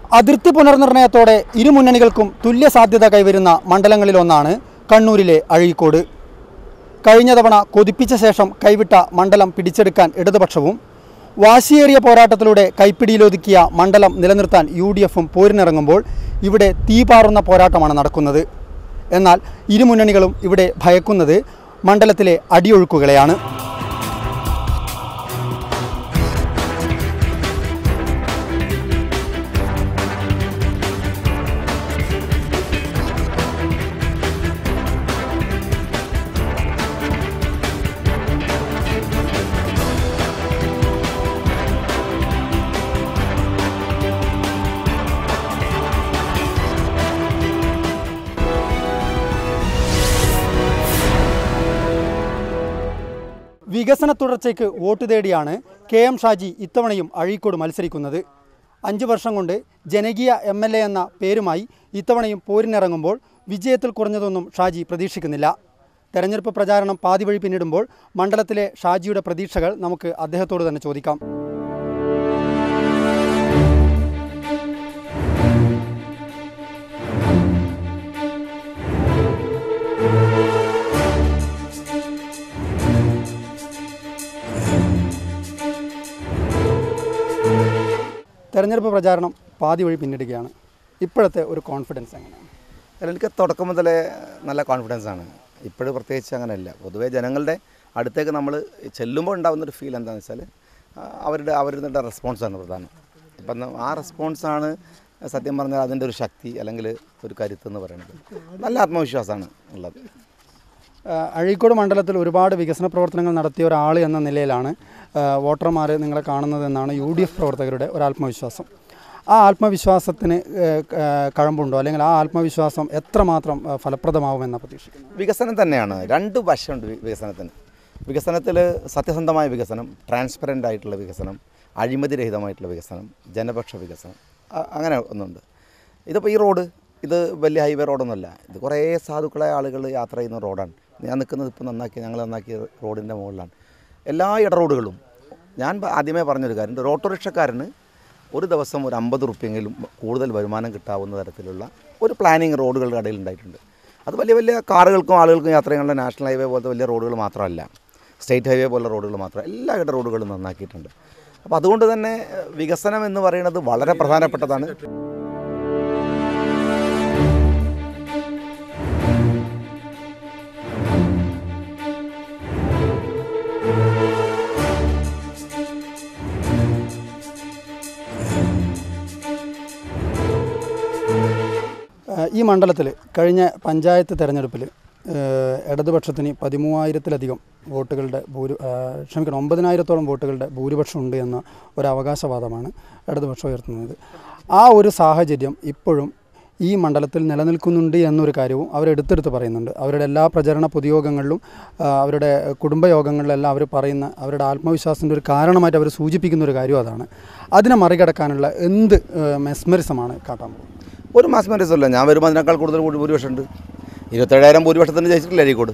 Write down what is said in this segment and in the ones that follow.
അതിർത്തി പുനർനിർണയത്തോടെ ഇരു മുന്നണികൾക്കും തുല്യ സാധ്യത കൈവരുന്ന മണ്ഡലങ്ങളിലൊന്നാണ് കണ്ണൂരിലെ അഴീക്കോട് കഴിഞ്ഞ തവണ കൊതിപ്പിച്ച ശേഷം കൈവിട്ട മണ്ഡലം പിടിച്ചെടുക്കാൻ ഇടതുപക്ഷവും വാശിയേറിയ പോരാട്ടത്തിലൂടെ കൈപ്പിടിയിലൊതുക്കിയ മണ്ഡലം നിലനിർത്താൻ യു ഡി എഫും പോരിനിറങ്ങുമ്പോൾ ഇവിടെ തീപാറുന്ന പോരാട്ടമാണ് നടക്കുന്നത് എന്നാൽ ഇരു മുന്നണികളും ഇവിടെ ഭയക്കുന്നത് മണ്ഡലത്തിലെ അടിയൊഴുക്കുകളെയാണ് വികസന തുടർച്ചയ്ക്ക് വോട്ട് തേടിയാണ് കെ എം ഷാജി ഇത്തവണയും അഴീക്കോട് മത്സരിക്കുന്നത് അഞ്ച് വർഷം കൊണ്ട് ജനകീയ എം എൽ എ എന്ന പേരുമായി ഇത്തവണയും പോരിനിറങ്ങുമ്പോൾ വിജയത്തിൽ കുറഞ്ഞതൊന്നും ഷാജി പ്രതീക്ഷിക്കുന്നില്ല തെരഞ്ഞെടുപ്പ് പ്രചാരണം പാതി വഴി പിന്നിടുമ്പോൾ മണ്ഡലത്തിലെ ഷാജിയുടെ പ്രതീക്ഷകൾ നമുക്ക് അദ്ദേഹത്തോട് തന്നെ ചോദിക്കാം തെരഞ്ഞെടുപ്പ് പ്രചാരണം പാതി വഴി പിന്നിടുകയാണ് ഇപ്പോഴത്തെ ഒരു കോൺഫിഡൻസ് എങ്ങനെയാണ് അല്ല, എനിക്ക് തുടക്കം മുതലേ നല്ല കോൺഫിഡൻസ് ആണ് ഇപ്പോഴും പ്രത്യേകിച്ച് അങ്ങനെയല്ല പൊതുവേ ജനങ്ങളുടെ അടുത്തേക്ക് നമ്മൾ ചെല്ലുമ്പോൾ ഉണ്ടാകുന്നൊരു ഫീൽ എന്താണെന്ന് വെച്ചാൽ ആ, അവരുടെ അവരുടെ റെസ്പോൺസാണ് പ്രധാനം അപ്പം ന- ആ റെസ്പോൺസാണ് സത്യം പറഞ്ഞാൽ അതിൻ്റെ ഒരു ശക്തി അല്ലെങ്കിൽ ഒരു കരുത്ത് എന്ന് പറയുന്നത് നല്ല ആത്മവിശ്വാസമാണ് ഉള്ളത് ആഹ് അഴീക്കോട് മണ്ഡലത്തിൽ ഒരുപാട് വികസന പ്രവർത്തനങ്ങൾ നടത്തിയ ഒരാൾ എന്ന നിലയിലാണ് ആഹ് വോട്ടർമാർ നിങ്ങളെ കാണുന്നതെന്നാണ് യു ഡി എഫ് പ്രവർത്തകരുടെ ഒരു ആത്മവിശ്വാസം ആ ആത്മവിശ്വാസത്തിന് ആഹ് ക- കഴമ്പുണ്ടോ അല്ലെങ്കിൽ ആ ആത്മവിശ്വാസം എത്രമാത്രം ആഹ് ഫലപ്രദമാവുമെന്ന പ്രതീക്ഷിക്കുന്നു വികസനം തന്നെയാണ് രണ്ട് വശമുണ്ട് വി- വികസനത്തിന് വികസനത്തിൽ സത്യസന്ധമായ വികസനം ട്രാൻസ്പെറൻ്റ് ആയിട്ടുള്ള വികസനം അഴിമതിരഹിതമായിട്ടുള്ള വികസനം ജനപക്ഷ വികസനം അ- അങ്ങനെ ഒന്നുണ്ട് ഇതിപ്പോൾ ഈ റോഡ് ഇത് വലിയ ഹൈവേ റോഡൊന്നുമല്ല ഇത് കുറേ സാധുക്കളായ ആളുകൾ യാത്ര ചെയ്യുന്ന റോഡാണ് ഞാൻ നിൽക്കുന്നത് ഇപ്പോൾ നന്നാക്കി ഞങ്ങൾ നന്നാക്കിയ റോഡിൻ്റെ മുകളിലാണ് എല്ലാ ഇടറോഡുകളും ഞാൻ പ- ആദ്യമേ പറഞ്ഞൊരു കാര്യം ഒരു ഓട്ടോറിക്ഷക്കാരന് ഒരു ദിവസം ഒരു അമ്പത് റുപ്യെങ്കിലും കൂടുതൽ വരുമാനം കിട്ടാവുന്ന തരത്തിലുള്ള ഒരു പ്ലാനിങ് റോഡുകളുടെ ഇടയിൽ ഉണ്ടായിട്ടുണ്ട് അത് വലിയ വലിയ കാറുകൾക്കും ആളുകൾക്കും യാത്ര ചെയ്യാനുള്ള നാഷണൽ ഹൈവേ പോലത്തെ വലിയ റോഡുകൾ മാത്രമല്ല സ്റ്റേറ്റ് ഹൈവേ പോലുള്ള റോഡുകൾ മാത്രം എല്ലാ ഇട റോഡുകളും നന്നാക്കിയിട്ടുണ്ട് അപ്പോൾ അതുകൊണ്ട് തന്നെ ഏഹ്, വികസനം എന്ന് പറയുന്നത് വളരെ പ്രധാനപ്പെട്ടതാണ് ആഹ് ഈ മണ്ഡലത്തിൽ കഴിഞ്ഞ പഞ്ചായത്ത് തെരഞ്ഞെടുപ്പിൽ ഇടതുപക്ഷത്തിന് പതിമൂവായിരത്തിലധികം വോട്ടുകളുടെ ഭൂരി ആഹ് ക്ഷമിക്കണം ഒമ്പതിനായിരത്തോളം വോട്ടുകളുടെ ഭൂരിപക്ഷം ഉണ്ട് എന്ന ഒരു അവകാശവാദമാണ് ഇടതുപക്ഷം ഉയർത്തുന്നത് ആ ഒരു സാഹചര്യം ഇപ്പോഴും ഈ മണ്ഡലത്തിൽ നിലനിൽക്കുന്നുണ്ട് എന്നൊരു കാര്യവും അവരെടുത്തെടുത്ത് പറയുന്നുണ്ട് അവരുടെ എല്ലാ പ്രചരണ പൊതുയോഗങ്ങളിലും ആഹ് അവരുടെ കുടുംബയോഗങ്ങളിലെല്ലാം അവർ പറയുന്ന അവരുടെ ആത്മവിശ്വാസത്തിൻ്റെ ഒരു കാരണമായിട്ട് അവർ സൂചിപ്പിക്കുന്ന ഒരു കാര്യം അതാണ് അതിനെ മറികടക്കാനുള്ള എന്ത് മെസ്മരിസമാണ് കാട്ടാൻ പോകുന്നത് ഒരു മാസം അല്ല ഞാൻ വരുമ്പോൾ അതിനേക്കാൾ കൂടുതൽ ഭൂ- ഭൂരിപക്ഷം ഉണ്ട് ഇരുപത്തേഴായിരം ഭൂരിപക്ഷത്തിന് ജയിച്ചിട്ടില്ല അരീക്കോട്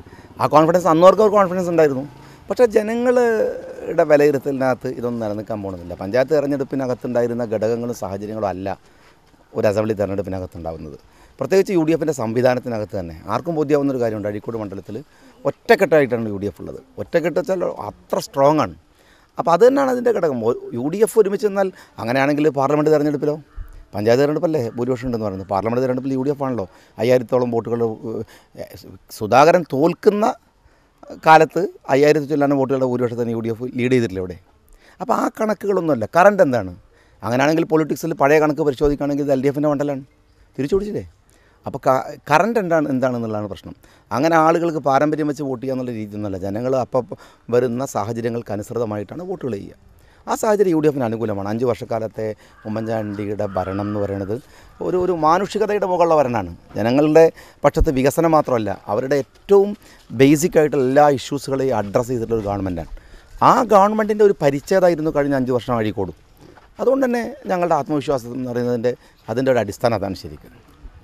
ആ കോൺഫിഡൻസ് അന്നവർക്ക് ഒരു കോൺഫിഡൻസ് ഉണ്ടായിരുന്നു പക്ഷേ ജനങ്ങളുടെ വിലയിരുത്തലിനകത്ത് ഇതൊന്നും നിലനിൽക്കാൻ പോകുന്നില്ല പഞ്ചായത്ത് തെരഞ്ഞെടുപ്പിനകത്തുണ്ടായിരുന്ന ഘടകങ്ങളും സാഹചര്യങ്ങളും അല്ല ഒരു അസംബ്ലി തെരഞ്ഞെടുപ്പിനകത്ത് ഉണ്ടാകുന്നത് പ്രത്യേകിച്ച് യു ഡി എഫിൻ്റെ സംവിധാനത്തിനകത്ത് തന്നെ ആർക്കും ബോധ്യാവുന്ന ഒരു കാര്യമുണ്ട് അഴീക്കോട് മണ്ഡലത്തിൽ ഒറ്റക്കെട്ടായിട്ടാണ് യു ഡി എഫ് ഉള്ളത് ഒറ്റക്കെട്ട് വെച്ചാൽ അത്ര സ്ട്രോങ് ആണ് അപ്പോൾ അത് തന്നെയാണ് അതിൻ്റെ ഘടകം ഒ- യു ഡി എഫ് ഒരുമിച്ച് നിന്നാൽ അങ്ങനെയാണെങ്കിൽ പാർലമെൻറ്റ് തെരഞ്ഞെടുപ്പിലോ പഞ്ചായത്ത് തെരഞ്ഞെടുപ്പല്ലേ ഭൂരിപക്ഷം ഉണ്ടെന്ന് പറയുന്നത് പാർലമെൻറ്റ് തെരഞ്ഞെടുപ്പിൽ യു ഡി എഫ് ആണല്ലോ അയ്യായിരത്തോളം വോട്ടുകൾ ഏഹ്, സുധാകരൻ തോൽക്കുന്ന കാലത്ത് അയ്യായിരത്തി ചില്ലാനും വോട്ടുകളുടെ ഭൂരിപക്ഷത്തിന് യു ഡി എഫ് ലീഡ് ചെയ്തിട്ടില്ല ഇവിടെ അപ്പോൾ ആ കണക്കുകളൊന്നുമല്ല കറണ്ട് എന്താണ് അങ്ങനെയാണെങ്കിൽ പൊളിറ്റിക്സിൽ പഴയ കണക്ക് പരിശോധിക്കുകയാണെങ്കിൽ ഇത് എൽ ഡി എഫിൻ്റെ മണ്ഡലമാണ് തിരിച്ചു പിടിച്ചില്ലേ അപ്പോൾ കറണ്ട് എന്താണ് എന്താണെന്നുള്ളതാണ് പ്രശ്നം അങ്ങനെ ആളുകൾക്ക് പാരമ്പര്യം വെച്ച് വോട്ട് ചെയ്യുക എന്നുള്ള രീതിയൊന്നുമല്ല ജനങ്ങൾ അപ്പം വരുന്ന സാഹചര്യങ്ങൾക്ക് അനുസൃതമായിട്ടാണ് വോട്ടുകൾ ചെയ്യുക ആ സാഹചര്യം യു ഡി എഫിന് അനുകൂലമാണ് അഞ്ച് വർഷക്കാലത്തെ ഉമ്മൻചാണ്ടിയുടെ ഭരണം എന്ന് പറയുന്നത് ഒരു ഒരു മാനുഷികതയുടെ മുകളിലുള്ള ഭരണമാണ് ജനങ്ങളുടെ പക്ഷത്ത് വികസനം മാത്രമല്ല അവരുടെ ഏറ്റവും ബേസിക് ആയിട്ടുള്ള എല്ലാ ഇഷ്യൂസുകളെയും അഡ്രസ്സ് ചെയ്തിട്ടുള്ള ഒരു ഗവൺമെൻറ്റാണ് ആ ഗവൺമെൻറ്റിൻ്റെ ഒരു പരിച്ഛേദമായിരുന്നു കഴിഞ്ഞ അഞ്ച് വർഷം അഴീക്കോടും അതുകൊണ്ട് തന്നെ ഞങ്ങളുടെ ആത്മവിശ്വാസം എന്ന് പറയുന്നതിൻ്റെ അതിൻ്റെ ഒരു അടിസ്ഥാനം അതാണ് ശരിക്കും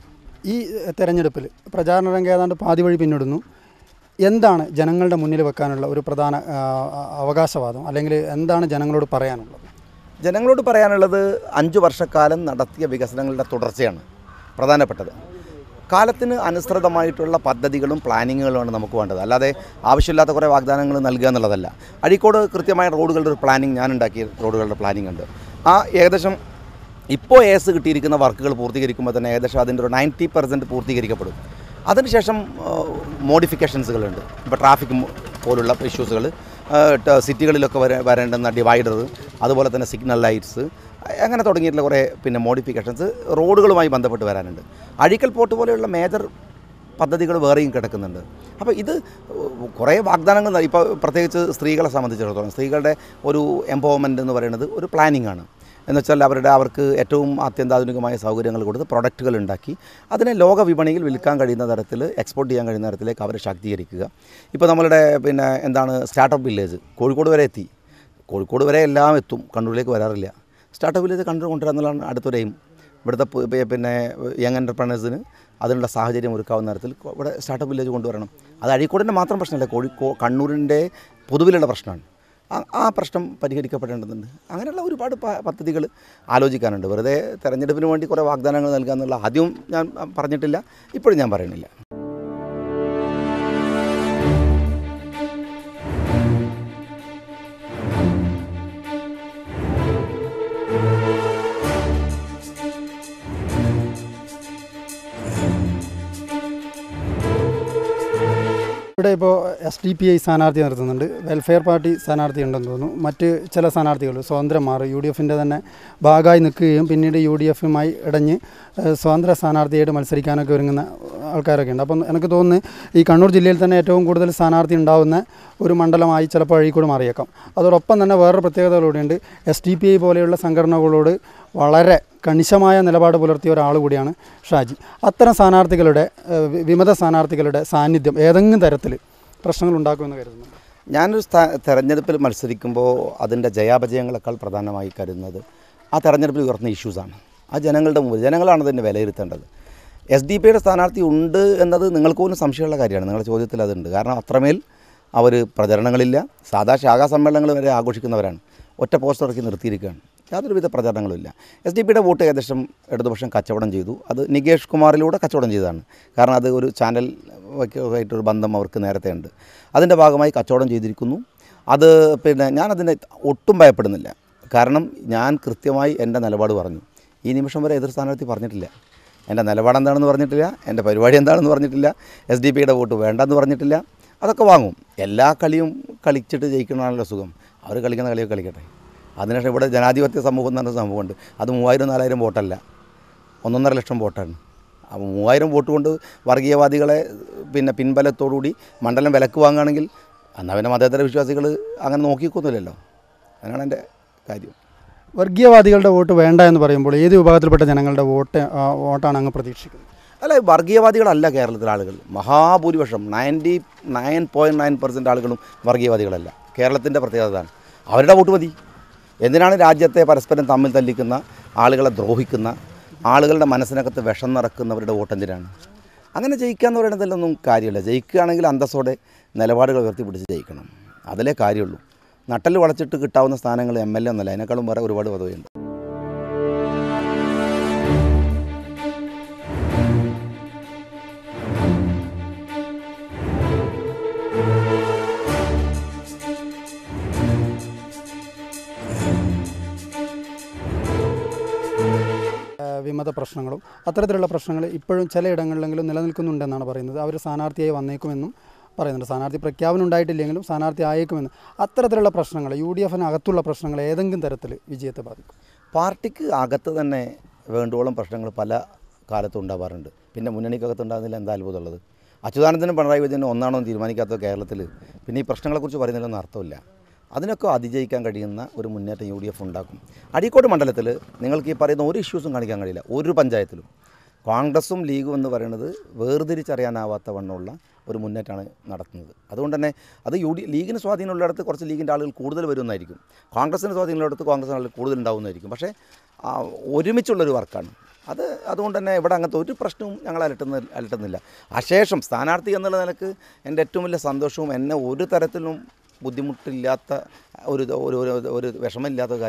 ഈ തെരഞ്ഞെടുപ്പിൽ പ്രചാരണ രംഗം ഏതാണ്ട് പാതി വഴി പിന്നിടുന്നു എന്താണ് ജനങ്ങളുടെ മുന്നിൽ വെക്കാനുള്ള ഒരു പ്രധാന ആ, അവകാശവാദം അല്ലെങ്കിൽ എന്താണ് ജനങ്ങളോട് പറയാനുള്ളത് ജനങ്ങളോട് പറയാനുള്ളത് അഞ്ച് വർഷക്കാലം നടത്തിയ വികസനങ്ങളുടെ തുടർച്ചയാണ് പ്രധാനപ്പെട്ടത് കാലത്തിന് അനുസൃതമായിട്ടുള്ള പദ്ധതികളും പ്ലാനിങ്ങുകളുമാണ് നമുക്ക് വേണ്ടത് അല്ലാതെ ആവശ്യമില്ലാത്ത കുറേ വാഗ്ദാനങ്ങൾ നൽകുക എന്നുള്ളതല്ല അഴീക്കോട് കൃത്യമായ റോഡുകളുടെ ഒരു പ്ലാനിങ് ഞാൻ ഉണ്ടാക്കിയ റോഡുകളുടെ പ്ലാനിങ് ഉണ്ട് ആ ഏകദേശം ഇപ്പോൾ എസ് കിട്ടിയിരിക്കുന്ന വർക്കുകൾ പൂർത്തീകരിക്കുമ്പോൾ തന്നെ ഏകദേശം അതിൻ്റെ ഒരു നയൻറ്റി പെർസെൻറ്റ് പൂർത്തീകരിക്കപ്പെടും അതിനുശേഷം മോഡിഫിക്കേഷൻസുകളുണ്ട് ഇപ്പോൾ ട്രാഫിക് പോലുള്ള ഇഷ്യൂസുകൾ സിറ്റികളിലൊക്കെ വര വരേണ്ടുന്ന ഡിവൈഡർ അതുപോലെ തന്നെ സിഗ്നൽ ലൈറ്റ്സ് അങ്ങനെ തുടങ്ങിയിട്ടുള്ള കുറേ പിന്നെ മോഡിഫിക്കേഷൻസ് റോഡുകളുമായി ബന്ധപ്പെട്ട് വരാനുണ്ട് അഴീക്കൽ പോർട്ട് പോലെയുള്ള മേജർ പദ്ധതികൾ വേറെയും കിടക്കുന്നുണ്ട് അപ്പോൾ ഇത് കുറേ വാഗ്ദാനങ്ങൾ ന- ഇപ്പോൾ പ്രത്യേകിച്ച് സ്ത്രീകളെ സംബന്ധിച്ചിടത്തോളം സ്ത്രീകളുടെ ഒരു എംപവർമെൻറ്റ് എന്ന് പറയുന്നത് ഒരു പ്ലാനിംഗ് ആണ് എന്ന് വെച്ചാൽ അവരുടെ അവർക്ക് ഏറ്റവും അത്യന്താധുനികമായ സൗകര്യങ്ങൾ കൊടുത്ത് പ്രൊഡക്റ്റുകൾ ഉണ്ടാക്കി അതിനെ ലോക വിപണിയിൽ വിൽക്കാൻ കഴിയുന്ന തരത്തിൽ എക്സ്പോർട്ട് ചെയ്യാൻ കഴിയുന്ന തരത്തിലേക്ക് അവരെ ശാക്തീകരിക്കുക ഇപ്പോൾ നമ്മളുടെ പിന്നെ എന്താണ് സ്റ്റാർട്ടപ്പ് വില്ലേജ് കോഴിക്കോട് വരെ എത്തി കോഴിക്കോട് വരെ എല്ലാം എത്തും കണ്ണൂരിലേക്ക് വരാറില്ല സ്റ്റാർട്ടപ്പ് വില്ലേജ് കണ്ണൂർ കൊണ്ടുവരിക എന്നുള്ളതാണ് അടുത്തൊരു എയിം ഇവിടുത്തെ പു- പി- പിന്നെ യങ് എൻ്റർപ്രണേഴ്സിന് അതിനുള്ള സാഹചര്യം ഒരുക്കാവുന്ന തരത്തിൽ കൊ- ഇവിടെ സ്റ്റാർട്ടപ്പ് വില്ലേജ് കൊണ്ടുവരണം അത് അഴീക്കോടിൻ്റെ മാത്രം പ്രശ്നമല്ല കോഴിക്കോ കണ്ണൂരിൻ്റെ പൊതുവിലുള്ള പ്രശ്നമാണ് ആ- ആ പ്രശ്നം പരിഹരിക്കപ്പെടേണ്ടതുണ്ട് അങ്ങനെയുള്ള ഒരുപാട് പ- പദ്ധതികൾ ആലോചിക്കാനുണ്ട് വെറുതെ തെരഞ്ഞെടുപ്പിന് വേണ്ടി കുറേ വാഗ്ദാനങ്ങൾ നൽകുക എന്നുള്ള ആദ്യവും ഞാൻ പറഞ്ഞിട്ടില്ല ഇപ്പോഴും ഞാൻ പറയുന്നില്ല ഇവിടെ ഇപ്പോൾ എസ് ഡി പി ഐ സ്ഥാനാർത്ഥി നിർത്തുന്നുണ്ട് വെൽഫെയർ പാർട്ടി സ്ഥാനാർത്ഥി ഉണ്ടെന്ന് തോന്നുന്നു മറ്റ് ചില സ്ഥാനാർത്ഥികൾ സ്വതന്ത്രന്മാർ യു ഡി എഫിൻ്റെ തന്നെ ഭാഗമായി നിൽക്കുകയും പിന്നീട് യു ഡി എഫുമായി ഇടഞ്ഞ് ഏഹ്, സ്വതന്ത്ര സ്ഥാനാർത്ഥിയായിട്ട് മത്സരിക്കാനൊക്കെ ഒരുങ്ങുന്ന ആൾക്കാരൊക്കെ ഉണ്ട് അപ്പം എനിക്ക് തോന്നുന്നു ഈ കണ്ണൂർ ജില്ലയിൽ തന്നെ ഏറ്റവും കൂടുതൽ സ്ഥാനാർത്ഥി ഉണ്ടാവുന്ന ഒരു മണ്ഡലമായി ചിലപ്പോൾ അഴീക്കോട് മാറിയേക്കാം അതോടൊപ്പം തന്നെ വേറൊരു പ്രത്യേകതകളൂടെയുണ്ട് എസ് ഡി പി ഐ പോലെയുള്ള സംഘടനകളോട് വളരെ കണിശമായ നിലപാട് പുലർത്തിയ ഒരാൾ കൂടിയാണ് ഷാജി അത്തരം സ്ഥാനാർത്ഥികളുടെ ഏഹ്, വി- വിമത സ്ഥാനാർത്ഥികളുടെ സാന്നിധ്യം ഏതെങ്കിലും തരത്തിൽ പ്രശ്നങ്ങൾ ഉണ്ടാക്കുമെന്ന് കരുതുന്നു ഞാനൊരു സ്ഥാ തെരഞ്ഞെടുപ്പിൽ മത്സരിക്കുമ്പോൾ അതിൻ്റെ ജയാപജയങ്ങളെക്കാൾ പ്രധാനമായി കരുതുന്നത് ആ തെരഞ്ഞെടുപ്പിൽ ഉയർന്ന ഇഷ്യൂസാണ് ആ ജനങ്ങളുടെ മുമ്പിൽ ജനങ്ങളാണ് അതിനെ വിലയിരുത്തേണ്ടത് എസ് ഡി പിയുടെ സ്ഥാനാർത്ഥി ഉണ്ട് എന്നത് നിങ്ങൾക്ക് പോലും സംശയമുള്ള കാര്യമാണ് നിങ്ങളുടെ ചോദ്യത്തിൽ അതുണ്ട് കാരണം അത്രമേൽ അവർ പ്രചരണങ്ങളില്ല സാധാ ശാഖാ സമ്മേളനങ്ങൾ വരെ ആഘോഷിക്കുന്നവരാണ് ഒറ്റ പോസ്റ്റർ ഇറക്കി നിർത്തിയിരിക്കുകയാണ് യാതൊരുവിധ പ്രചരണങ്ങളുമില്ല എസ് ഡി പിയുടെ വോട്ട് ഏകദേശം ഇടതുപക്ഷം കച്ചവടം ചെയ്തു അത് നികേഷ് കുമാറിലൂടെ കച്ചവടം ചെയ്തതാണ് കാരണം അത് ഒരു ചാനൽ ആയിട്ടൊരു ബന്ധം അവർക്ക് നേരത്തെ ഉണ്ട് അതിൻ്റെ ഭാഗമായി കച്ചവടം ചെയ്തിരിക്കുന്നു അത് പിന്നെ ഞാനതിനെ ഒട്ടും ഭയപ്പെടുന്നില്ല കാരണം ഞാൻ കൃത്യമായി എൻ്റെ നിലപാട് പറഞ്ഞു ഈ നിമിഷം വരെ എതിർ സ്ഥാനാർത്ഥി പറഞ്ഞിട്ടില്ല എൻ്റെ നിലപാട് എന്താണെന്ന് പറഞ്ഞിട്ടില്ല എൻ്റെ പരിപാടി എന്താണെന്ന് പറഞ്ഞിട്ടില്ല എസ് ഡി പിയുടെ വോട്ട് വേണ്ടെന്ന് പറഞ്ഞിട്ടില്ല അതൊക്കെ വാങ്ങും എല്ലാ കളിയും കളിച്ചിട്ട് ജയിക്കണമാണല്ലോ സുഖം അവർ കളിക്കുന്ന കളിയൊക്കെ കളിക്കട്ടെ അതിനുശേഷം ഇവിടെ ജനാധിപത്യ സമൂഹം എന്ന് പറഞ്ഞ സംഭവമുണ്ട് അത് മൂവായിരം നാലായിരം വോട്ടല്ല ഒന്നൊന്നര ലക്ഷം വോട്ടാണ് അപ്പോൾ മൂവായിരം വോട്ട് കൊണ്ട് വർഗീയവാദികളെ പിന്നെ പിൻബലത്തോടുകൂടി മണ്ഡലം വിലക്ക് വാങ്ങുകയാണെങ്കിൽ എന്നാൽ പിന്നെ മതേതര വിശ്വാസികൾ അങ്ങനെ നോക്കിക്കൊന്നുമില്ലല്ലോ അങ്ങനെയാണ് എൻ്റെ കാര്യം വർഗീയവാദികളുടെ വോട്ട് വേണ്ട എന്ന് പറയുമ്പോൾ ഏത് വിഭാഗത്തിൽപ്പെട്ട ജനങ്ങളുടെ വോട്ട് ആ, വോട്ടാണ് അങ്ങ് പ്രതീക്ഷിക്കുന്നത് അല്ല വർഗീയവാദികളല്ല കേരളത്തിലെ ആളുകൾ മഹാഭൂരിപക്ഷം ninety nine point nine percent ആളുകളും വർഗീയവാദികളല്ല കേരളത്തിൻ്റെ പ്രത്യേകത അതാണ് അവരുടെ വോട്ട് മതി എന്തിനാണ് രാജ്യത്തെ പരസ്പരം തമ്മിൽ തല്ലിക്കുന്ന ആളുകളെ ദ്രോഹിക്കുന്ന ആളുകളുടെ മനസ്സിനകത്ത് വിഷം നിറക്കുന്നവരുടെ വോട്ട് എന്തിനാണ് അങ്ങനെ ജയിക്കുക എന്ന് പറയുന്നതിലൊന്നും കാര്യമില്ല ജയിക്കുകയാണെങ്കിൽ അന്തസ്സോടെ നിലപാടുകൾ ഉയർത്തിപ്പിടിച്ച് ജയിക്കണം അതിലേ കാര്യമുള്ളൂ നട്ടൽ വളച്ചിട്ട് കിട്ടാവുന്ന സ്ഥാനങ്ങൾ എം എൽ എ ഒന്നല്ല അതിനേക്കാളും വേറെ ഒരുപാട് പദവിയുണ്ട് ആ, വിമത പ്രശ്നങ്ങളും അത്തരത്തിലുള്ള പ്രശ്നങ്ങൾ ഇപ്പോഴും ചിലയിടങ്ങളിലെങ്കിലും നിലനിൽക്കുന്നുണ്ടെന്നാണ് പറയുന്നത് അവർ സ്ഥാനാർത്ഥിയായി വന്നേക്കുമെന്നും പറയുന്നുണ്ട് സ്ഥാനാർത്ഥി പ്രഖ്യാപനം ഉണ്ടായിട്ടില്ലെങ്കിലും സ്ഥാനാർത്ഥി ആയേക്കുമെന്ന് അത്തരത്തിലുള്ള പ്രശ്നങ്ങൾ യു ഡി എഫിന് അകത്തുള്ള പ്രശ്നങ്ങൾ ഏതെങ്കിലും തരത്തിൽ വിജയത്തെ ബാധിക്കും പാർട്ടിക്ക് അകത്ത് തന്നെ വേണ്ടോളം പ്രശ്നങ്ങൾ പല കാലത്തും ഉണ്ടാവാറുണ്ട് പിന്നെ മുന്നണിക്കകത്ത് ഉണ്ടാകുന്നില്ല എന്താ അത്ഭുതമുള്ളത് അച്യുതാനന്ദനും പിണറായി വിജയനും ഒന്നാണോ എന്ന് തീരുമാനിക്കാത്ത കേരളത്തിൽ പിന്നെ ഈ പ്രശ്നങ്ങളെക്കുറിച്ച് പറയുന്നതിലൊന്നും അർത്ഥമില്ല അതിനൊക്കെ അതിജയിക്കാൻ കഴിയുന്ന ഒരു മുന്നേറ്റം യു ഡി എഫ് ഉണ്ടാക്കും അരീക്കോട് മണ്ഡലത്തിൽ നിങ്ങൾക്ക് ഈ പറയുന്ന ഒരു ഇഷ്യൂസും കാണിക്കാൻ കഴിയില്ല ഒരു പഞ്ചായത്തിലും കോൺഗ്രസും ലീഗും എന്ന് പറയുന്നത് വേർതിരിച്ചറിയാനാവാത്ത വണ്ണമുള്ള ഒരു മുന്നേറ്റമാണ് നടത്തുന്നത് അതുകൊണ്ട് തന്നെ അത് യു ഡി ലീഗിന് സ്വാധീനമുള്ളിടത്ത് കുറച്ച് ലീഗിൻ്റെ ആളുകൾ കൂടുതൽ വരുമെന്നായിരിക്കും കോൺഗ്രസിന് സ്വാധീനമുള്ളിടത്ത് കോൺഗ്രസ് ആളുകൾ കൂടുതൽ ഉണ്ടാവുന്നതായിരിക്കും പക്ഷേ ആ, ഒരുമിച്ചുള്ളൊരു വർക്കാണ് അത് അതുകൊണ്ട് തന്നെ ഇവിടെ അങ്ങനത്തെ ഒരു പ്രശ്നവും ഞങ്ങൾ അലട്ടുന്ന അലട്ടുന്നില്ല അശേഷം സ്ഥാനാർത്ഥി എന്നുള്ള നിലക്ക് എൻ്റെ ഏറ്റവും വലിയ സന്തോഷവും എന്നെ ഒരു തരത്തിലും ബുദ്ധിമുട്ടില്ലാത്ത ഒരു ഒരു ഒരു- ഒരു വിഷമമില്ലാത്ത കാര്യവും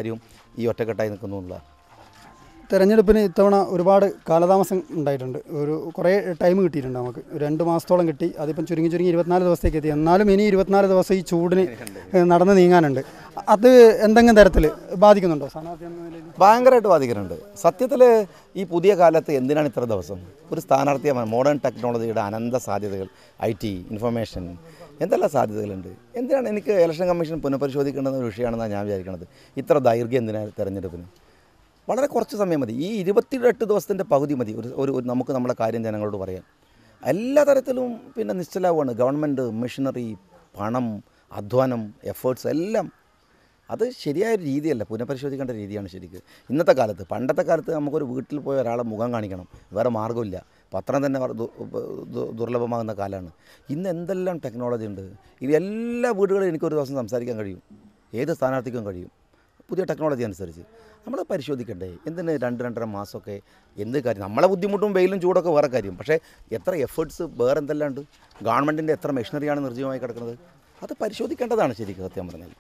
ഈ ഒറ്റക്കെട്ടായി നിൽക്കുന്നു എന്നുള്ളതാണ് തെരഞ്ഞെടുപ്പിന് ഇത്തവണ ഒരുപാട് കാലതാമസം ഉണ്ടായിട്ടുണ്ട് ഒരു കുറേ ടൈം കിട്ടിയിട്ടുണ്ട് നമുക്ക് ഒരു രണ്ട് മാസത്തോളം കിട്ടി അതിപ്പം ചുരുങ്ങി ചുരുങ്ങി ഇരുപത്തിനാല് ദിവസത്തേക്ക് എത്തി എന്നാലും ഇനി ഇരുപത്തിനാല് ദിവസം ഈ ചൂടിന് ഏഹ്, നടന്ന് നീങ്ങാനുണ്ട് അത് എന്തെങ്കിലും തരത്തിൽ ബാധിക്കുന്നുണ്ടോ സ്ഥാനാർത്ഥി എന്ന നിലയിൽ ഭയങ്കരമായിട്ട് ബാധിക്കുന്നുണ്ട് സത്യത്തിൽ ഈ പുതിയ കാലത്ത് എന്തിനാണ് ഇത്ര ദിവസം ഒരു സ്ഥാനാർത്ഥിയാണ് മോഡേൺ ടെക്നോളജിയുടെ അനന്ത സാധ്യതകൾ ഐ ടി ഇൻഫർമേഷൻ എന്തെല്ലാം സാധ്യതകളുണ്ട് എന്തിനാണ് എനിക്ക് ഇലക്ഷൻ കമ്മീഷൻ പുനഃപരിശോധിക്കേണ്ടുന്ന ഒരു വിഷയമാണെന്നാണ് ഞാൻ വിചാരിക്കുന്നത് ഇത്ര ദൈർഘ്യം എന്തിനാണ് തെരഞ്ഞെടുപ്പിന് വളരെ കുറച്ച് സമയം മതി ഈ ഇരുപത്തിയെട്ട് ദിവസത്തിൻ്റെ പകുതി മതി ഒരു ഒരു ഒരു നമുക്ക് നമ്മളെ കാര്യം ജനങ്ങളോട് പറയാൻ എല്ലാ തരത്തിലും പിന്നെ നിശ്ചലാവുകയാണ് ഗവൺമെൻറ് മെഷീനറി പണം അധ്വാനം എഫേർട്സ് എല്ലാം അത് ശരിയായ ഒരു രീതിയല്ല പുനഃപരിശോധിക്കേണ്ട രീതിയാണ് ശരിക്ക് ഇന്നത്തെ കാലത്ത് പണ്ടത്തെ കാലത്ത് നമുക്കൊരു വീട്ടിൽ പോയ ഒരാളെ മുഖം കാണിക്കണം വേറെ മാർഗ്ഗമില്ല പത്രം തന്നെ വർ- ദു- ദു- ദുർലഭമാകുന്ന കാലമാണ് ഇന്ന് എന്തെല്ലാം ടെക്നോളജി ഉണ്ട് ഇത് എല്ലാ വീടുകളിലും എനിക്കൊരു ദിവസം സംസാരിക്കാൻ കഴിയും ഏത് സ്ഥാനാർത്ഥിക്കും കഴിയും പുതിയ ടെക്നോളജി അനുസരിച്ച് നമ്മൾ പരിശോധിക്കണ്ടേ എന്തിന് രണ്ട് രണ്ടര മാസമൊക്കെ എന്ത് കാര്യം നമ്മളെ ബുദ്ധിമുട്ടും വെയിലും ചൂടൊക്കെ വേറെ കാര്യം പക്ഷേ എത്ര എഫേർട്സ് വേറെ എന്തെല്ലാം ഉണ്ട് ഗവൺമെൻറ്റിൻ്റെ എത്ര മെഷീനറിയാണ് നിർജ്ജീവമായി കിടക്കുന്നത് അത് പരിശോധിക്കേണ്ടതാണ് ശരിക്കും സത്യം പറഞ്ഞാൽ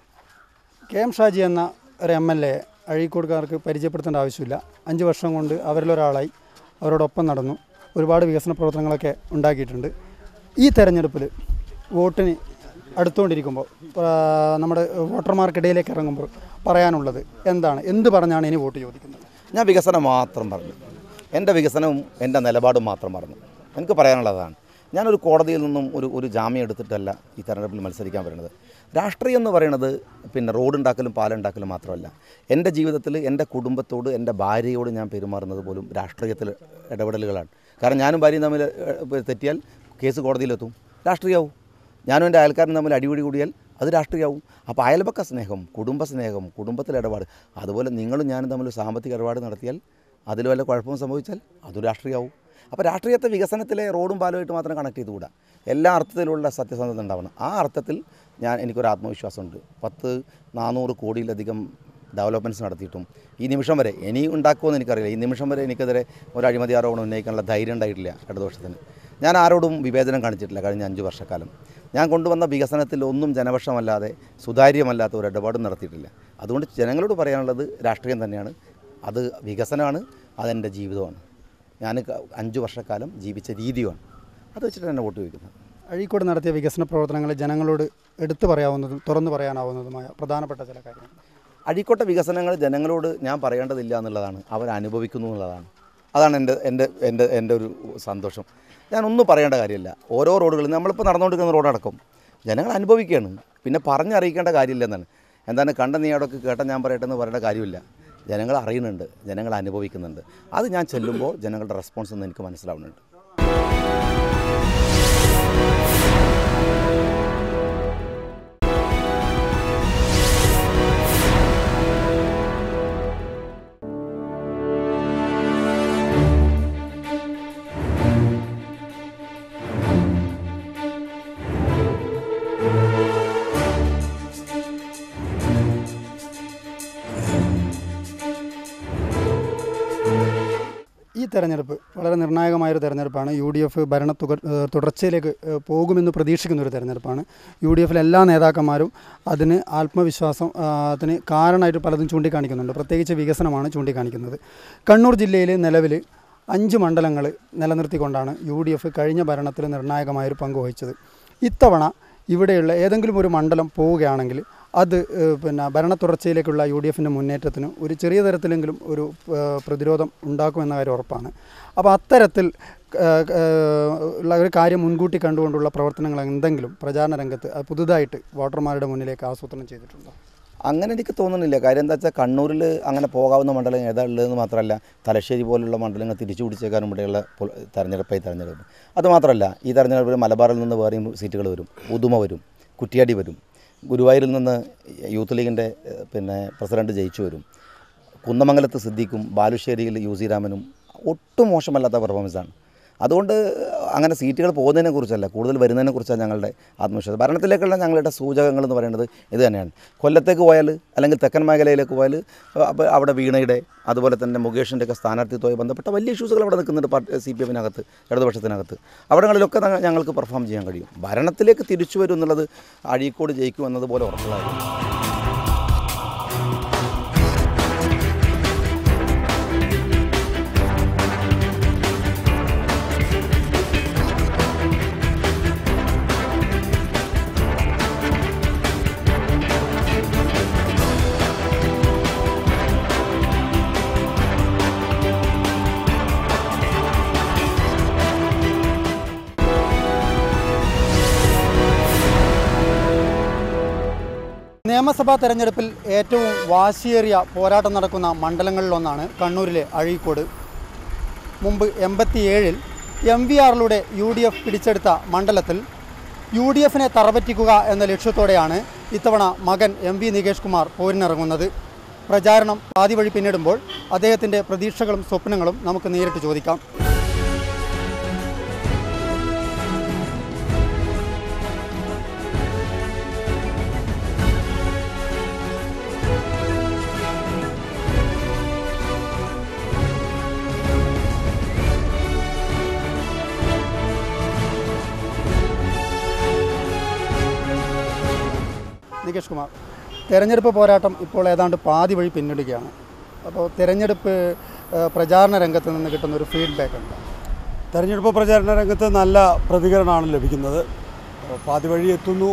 കെ എം ഷാജി എന്ന ഒരു എം എൽ എ അഴീക്കോടുകാർക്ക് പരിചയപ്പെടുത്തേണ്ട ആവശ്യമില്ല അഞ്ച് വർഷം കൊണ്ട് അവരിലൊരാളായി അവരോടൊപ്പം നടന്നു ഒരുപാട് വികസന പ്രവർത്തനങ്ങളൊക്കെ ഉണ്ടാക്കിയിട്ടുണ്ട് ഈ തെരഞ്ഞെടുപ്പിൽ വോട്ടിന് അടുത്തുകൊണ്ടിരിക്കുമ്പോൾ ആ, നമ്മുടെ വോട്ടർമാർക്കിടയിലേക്ക് ഇറങ്ങുമ്പോൾ പറയാനുള്ളത് എന്താണ് എന്ത് പറഞ്ഞാണ് ഇനി വോട്ട് ചോദിക്കുന്നത് ഞാൻ വികസനം മാത്രം പറഞ്ഞു എൻ്റെ വികസനവും എൻ്റെ നിലപാടും മാത്രം പറഞ്ഞു എനിക്ക് പറയാനുള്ളതാണ് ഞാനൊരു കോടതിയിൽ നിന്നും ഒരു ഒരു ജാമ്യം എടുത്തിട്ടല്ല ഈ തെരഞ്ഞെടുപ്പിൽ മത്സരിക്കാൻ വരുന്നത് രാഷ്ട്രീയം എന്ന് പറയുന്നത് പിന്നെ റോഡ് ഉണ്ടാക്കലും പാലുണ്ടാക്കലും മാത്രമല്ല എൻ്റെ ജീവിതത്തിൽ എൻ്റെ കുടുംബത്തോട് എൻ്റെ ഭാര്യയോട് ഞാൻ പെരുമാറുന്നത് പോലും രാഷ്ട്രീയത്തിൽ ഇടപെടലുകളാണ് കാരണം ഞാനും ഭാര്യയും തമ്മിൽ ഏഹ്, തെറ്റിയാൽ കേസ് കോടതിയിലെത്തും രാഷ്ട്രീയമാവും ഞാനും എൻ്റെ അയൽക്കാരനും തമ്മിൽ അടിപിടി കൂടിയാൽ അത് രാഷ്ട്രീയമാവും അപ്പോൾ അയൽപക്ക സ്നേഹം കുടുംബ സ്നേഹം കുടുംബത്തിലെ ഇടപാട് അതുപോലെ നിങ്ങളും ഞാനും തമ്മിൽ സാമ്പത്തിക ഇടപാട് നടത്തിയാൽ അതിൽ വല്ല കുഴപ്പവും സംഭവിച്ചാൽ അതും രാഷ്ട്രീയമാവും അപ്പോൾ രാഷ്ട്രീയത്തെ വികസനത്തിലെ റോഡും പാലുമായിട്ട് മാത്രം കണക്ട് ചെയ്തുകൂടാ എല്ലാ അർത്ഥത്തിലുള്ള സത്യസന്ധത ഉണ്ടാവണം ആ അർത്ഥത്തിൽ ഞാൻ എനിക്കൊരു ആത്മവിശ്വാസമുണ്ട് പത്ത് നാനൂറ് കോടിയിലധികം ഡെവലപ്മെൻറ്റ്സ് നടത്തിയിട്ടും ഈ നിമിഷം വരെ ഇനി ഉണ്ടാക്കുമെന്ന് എനിക്കറിയില്ല ഈ നിമിഷം വരെ എനിക്കെതിരെ ഒരു അഴിമതി ആരോപണം ഉന്നയിക്കാനുള്ള ധൈര്യം ഉണ്ടായിട്ടില്ല ഇടതുപക്ഷത്തിന് ഞാൻ ആരോടും വിവേചനം കാണിച്ചിട്ടില്ല കഴിഞ്ഞ അഞ്ച് വർഷക്കാലം ഞാൻ കൊണ്ടുവന്ന വികസനത്തിൽ ഒന്നും ജനപക്ഷമല്ലാതെ സുതാര്യമല്ലാത്ത ഒരു ഇടപാടും നടത്തിയിട്ടില്ല അതുകൊണ്ട് ജനങ്ങളോട് പറയാനുള്ളത് രാഷ്ട്രീയം തന്നെയാണ് അത് വികസനമാണ് അതെൻ്റെ ജീവിതമാണ് ഞാൻ ക- അഞ്ച് വർഷക്കാലം ജീവിച്ച രീതിയുമാണ് അത് വെച്ചിട്ട് തന്നെ വോട്ട് ചോദിക്കുന്നത് അഴീക്കോട് നടത്തിയ വികസന പ്രവർത്തനങ്ങൾ ജനങ്ങളോട് എടുത്തു പറയാവുന്നതും തുറന്നു പറയാനാവുന്നതുമായ പ്രധാനപ്പെട്ട ചില കാര്യങ്ങൾ അഴീക്കോട്ടെ വികസനങ്ങൾ ജനങ്ങളോട് ഞാൻ പറയേണ്ടതില്ല എന്നുള്ളതാണ് അവർ അനുഭവിക്കുന്നു എന്നുള്ളതാണ് അതാണ് എൻ്റെ എൻ്റെ എൻ്റെ എൻ്റെ ഒരു സന്തോഷം ഞാനൊന്നും പറയേണ്ട കാര്യമില്ല ഓരോ റോഡുകളും നമ്മളിപ്പോൾ നടന്നുകൊണ്ടിരിക്കുന്ന റോഡടക്കം ജനങ്ങൾ അനുഭവിക്കുകയാണ് പിന്നെ പറഞ്ഞറിയിക്കേണ്ട കാര്യമില്ല എന്നാണ് എന്താണ് കണ്ട നീ അവിടെയൊക്കെ കേട്ട ഞാൻ പറയട്ടെ എന്ന് പറയേണ്ട കാര്യമില്ല ജനങ്ങൾ അറിയുന്നുണ്ട് ജനങ്ങൾ അനുഭവിക്കുന്നുണ്ട് അത് ഞാൻ ചെല്ലുമ്പോൾ ജനങ്ങളുടെ റെസ്പോൺസ് എന്ന് എനിക്ക് മനസ്സിലാവുന്നുണ്ട് ഈ തെരഞ്ഞെടുപ്പ് വളരെ നിർണായകമായൊരു തെരഞ്ഞെടുപ്പാണ് യു ഡി എഫ് ഭരണ തുക ഏഹ് തുടർച്ചയിലേക്ക് ഏഹ് പോകുമെന്ന് പ്രതീക്ഷിക്കുന്ന ഒരു തെരഞ്ഞെടുപ്പാണ് യു ഡി എഫിലെ എല്ലാ നേതാക്കന്മാരും അതിന് ആത്മവിശ്വാസം ആ, അതിന് കാരണമായിട്ട് പലതും ചൂണ്ടിക്കാണിക്കുന്നുണ്ട് പ്രത്യേകിച്ച് വികസനമാണ് ചൂണ്ടിക്കാണിക്കുന്നത് കണ്ണൂർ ജില്ലയിൽ നിലവിൽ അഞ്ച് മണ്ഡലങ്ങൾ നിലനിർത്തിക്കൊണ്ടാണ് യു ഡി എഫ് കഴിഞ്ഞ ഭരണത്തിൽ നിർണായകമായൊരു പങ്ക് വഹിച്ചത് ഇത്തവണ ഇവിടെയുള്ള ഏതെങ്കിലും ഒരു മണ്ഡലം പോവുകയാണെങ്കിൽ അത് ഏഹ്, പിന്നെ ഭരണ തുടർച്ചയിലേക്കുള്ള യു ഡി എഫിൻ്റെ മുന്നേറ്റത്തിന് ഒരു ചെറിയ തരത്തിലെങ്കിലും ഒരു ഏഹ്, പ്രതിരോധം ഉണ്ടാക്കുമെന്ന കാര്യം ഉറപ്പാണ് അപ്പോൾ അത്തരത്തിൽ ഏഹ്, ഏഹ്, ഉള്ള ഒരു കാര്യം മുൻകൂട്ടി കണ്ടുകൊണ്ടുള്ള പ്രവർത്തനങ്ങൾ എന്തെങ്കിലും പ്രചാരണ രംഗത്ത് അത് പുതുതായിട്ട് വോട്ടർമാരുടെ മുന്നിലേക്ക് ആസൂത്രണം ചെയ്തിട്ടുണ്ടോ അങ്ങനെ എനിക്ക് തോന്നുന്നില്ല കാര്യം എന്താ വെച്ചാൽ കണ്ണൂരിൽ അങ്ങനെ പോകാവുന്ന മണ്ഡലം ഏതാ ഉള്ളതെന്ന് മാത്രമല്ല തലശ്ശേരി പോലുള്ള മണ്ഡലങ്ങൾ തിരിച്ചു പിടിച്ചേക്കാനും ഇവിടെയുള്ള പൊ- തെരഞ്ഞെടുപ്പായി തെരഞ്ഞെടുപ്പ് അതുമാത്രമല്ല ഈ തെരഞ്ഞെടുപ്പിൽ മലബാറിൽ നിന്ന് വേറെയും സീറ്റുകൾ വരും ഉദുമ വരും കുറ്റിയാടി വരും ഗുരുവായൂരിൽ നിന്ന് യൂത്ത് ലീഗിൻ്റെ ഏഹ്, പിന്നെ പ്രസിഡന്റ് ജയിച്ചു വരും കുന്നമംഗലത്ത് സിദ്ദീഖും ബാലുശ്ശേരിയിൽ യു സി രാമനും ഒട്ടും മോശമല്ലാത്ത പെർഫോമൻസാണ് അതുകൊണ്ട് അങ്ങനെ സീറ്റുകൾ പോകുന്നതിനെ കുറിച്ചല്ല കൂടുതൽ വരുന്നതിനെ കുറിച്ചാണ് ഞങ്ങളുടെ ആത്മവിശ്വാസം ഭരണത്തിലേക്കുള്ള ഞങ്ങളുടെ സൂചകങ്ങൾ എന്ന് പറയുന്നത് ഇത് തന്നെയാണ് കൊല്ലത്തേക്ക് പോയാൽ അല്ലെങ്കിൽ തെക്കൻ മേഖലയിലേക്ക് പോയാൽ അപ്പോൾ അവിടെ വീണയുടെ അതുപോലെ തന്നെ മുകേഷിൻ്റെ ഒക്കെ സ്ഥാനാർത്ഥിത്വമായി ബന്ധപ്പെട്ട വലിയ ഇഷ്യൂസുകൾ അവിടെ നിൽക്കുന്നുണ്ട് പാർട്ടി സി പി എമ്മിനകത്ത് ഇടതുപക്ഷത്തിനകത്ത് അവിടങ്ങളിലൊക്കെ ഞങ്ങ- ഞങ്ങൾക്ക് പെർഫോം ചെയ്യാൻ കഴിയും ഭരണത്തിലേക്ക് തിരിച്ചു വരും എന്നുള്ളത് അഴീക്കോട് ജയിക്കും എന്നതുപോലെ ഉറപ്പുള്ളതായിരുന്നു നിയമസഭാ തെരഞ്ഞെടുപ്പിൽ ഏറ്റവും വാശിയേറിയ പോരാട്ടം നടക്കുന്ന മണ്ഡലങ്ങളിലൊന്നാണ് കണ്ണൂരിലെ അഴീക്കോട് മുമ്പ് എൺപത്തിയേഴിൽ എം വി ആറിലൂടെ യു ഡി എഫ് പിടിച്ചെടുത്ത മണ്ഡലത്തിൽ യു ഡി എഫിനെ തറപറ്റിക്കുക എന്ന ലക്ഷ്യത്തോടെയാണ് ഇത്തവണ മകൻ എം വി നികേഷ് കുമാർ പോരിനിറങ്ങുന്നത് പ്രചാരണം പാതി വഴി പിന്നിടുമ്പോൾ അദ്ദേഹത്തിൻ്റെ പ്രതീക്ഷകളും സ്വപ്നങ്ങളും നമുക്ക് നേരിട്ട് ചോദിക്കാം നികേഷ് കുമാർ തെരഞ്ഞെടുപ്പ് പോരാട്ടം ഇപ്പോൾ ഏതാണ്ട് പാതി വഴി പിന്നിടുകയാണ് അപ്പോൾ തെരഞ്ഞെടുപ്പ് ഏഹ്, പ്രചാരണ രംഗത്ത് നിന്ന് കിട്ടുന്ന ഒരു ഫീഡ്ബാക്ക് ഉണ്ട് തെരഞ്ഞെടുപ്പ് പ്രചാരണ രംഗത്ത് നല്ല പ്രതികരണമാണ് ലഭിക്കുന്നത് പാതി വഴി എത്തുന്നു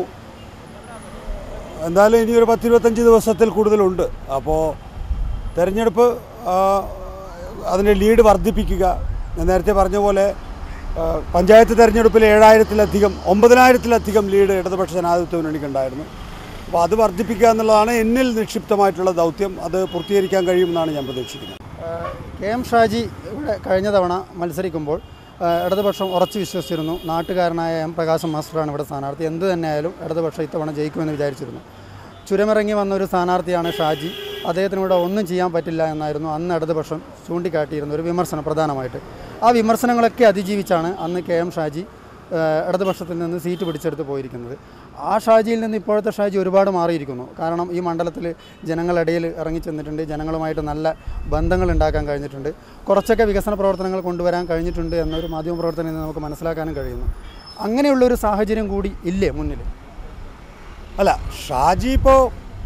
എന്തായാലും ഇനി ഒരു പത്തിരുപത്തഞ്ച് ദിവസത്തിൽ കൂടുതലുണ്ട് അപ്പോൾ തെരഞ്ഞെടുപ്പ് ആ, അതിൻ്റെ ലീഡ് വർദ്ധിപ്പിക്കുക ഞാൻ നേരത്തെ പറഞ്ഞ പോലെ ആ, പഞ്ചായത്ത് തെരഞ്ഞെടുപ്പിൽ ഏഴായിരത്തിലധികം ഒമ്പതിനായിരത്തിലധികം ലീഡ് ഇടതുപക്ഷ ജനാധിപത്യ മുന്നണിക്കുണ്ടായിരുന്നു അപ്പോൾ അത് വർദ്ധിപ്പിക്കുക എന്നുള്ളതാണ് എന്നിൽ നിക്ഷിപ്തമായിട്ടുള്ള ദൗത്യം അത് പൂർത്തീകരിക്കാൻ കഴിയുമെന്നാണ് ഞാൻ പ്രതീക്ഷിക്കുന്നത് ഏഹ്, കെ എം ഷാജി ഇവിടെ കഴിഞ്ഞ തവണ മത്സരിക്കുമ്പോൾ ഏഹ്, ഇടതുപക്ഷം ഉറച്ചു വിശ്വസിച്ചിരുന്നു നാട്ടുകാരനായ എം പ്രകാശം മാസ്റ്ററാണ് ഇവിടെ സ്ഥാനാർത്ഥി എന്ത് തന്നെയായാലും ഇടതുപക്ഷം ഇത്തവണ ജയിക്കുമെന്ന് വിചാരിച്ചിരുന്നു ചുരമിറങ്ങി വന്ന ഒരു സ്ഥാനാർത്ഥിയാണ് ഷാജി അദ്ദേഹത്തിന് ഇവിടെ ഒന്നും ചെയ്യാൻ പറ്റില്ല എന്നായിരുന്നു അന്ന് ഇടതുപക്ഷം ചൂണ്ടിക്കാട്ടിയിരുന്ന ഒരു വിമർശനം പ്രധാനമായിട്ട് ആ വിമർശനങ്ങളൊക്കെ അതിജീവിച്ചാണ് അന്ന് കെ എം ഷാജി ഏഹ്, ഇടതുപക്ഷത്തിൽ നിന്ന് സീറ്റ് പിടിച്ചെടുത്ത് പോയിരിക്കുന്നത് ആ ഷാജിയിൽ നിന്ന് ഇപ്പോഴത്തെ ഷാജി ഒരുപാട് മാറിയിരിക്കുന്നു കാരണം ഈ മണ്ഡലത്തിൽ ജനങ്ങളിടയിൽ ഇറങ്ങി ചെന്നിട്ടുണ്ട് ജനങ്ങളുമായിട്ട് നല്ല ബന്ധങ്ങൾ ഉണ്ടാക്കാൻ കഴിഞ്ഞിട്ടുണ്ട് കുറച്ചൊക്കെ വികസന പ്രവർത്തനങ്ങൾ കൊണ്ടുവരാൻ കഴിഞ്ഞിട്ടുണ്ട് എന്നൊരു മാധ്യമ പ്രവർത്തനത്തിൽ നിന്ന് നമുക്ക് മനസ്സിലാക്കാനും കഴിയുന്നു അങ്ങനെയുള്ളൊരു സാഹചര്യം കൂടി ഇല്ലേ മുന്നിൽ അല്ല ഷാജി ഇപ്പോൾ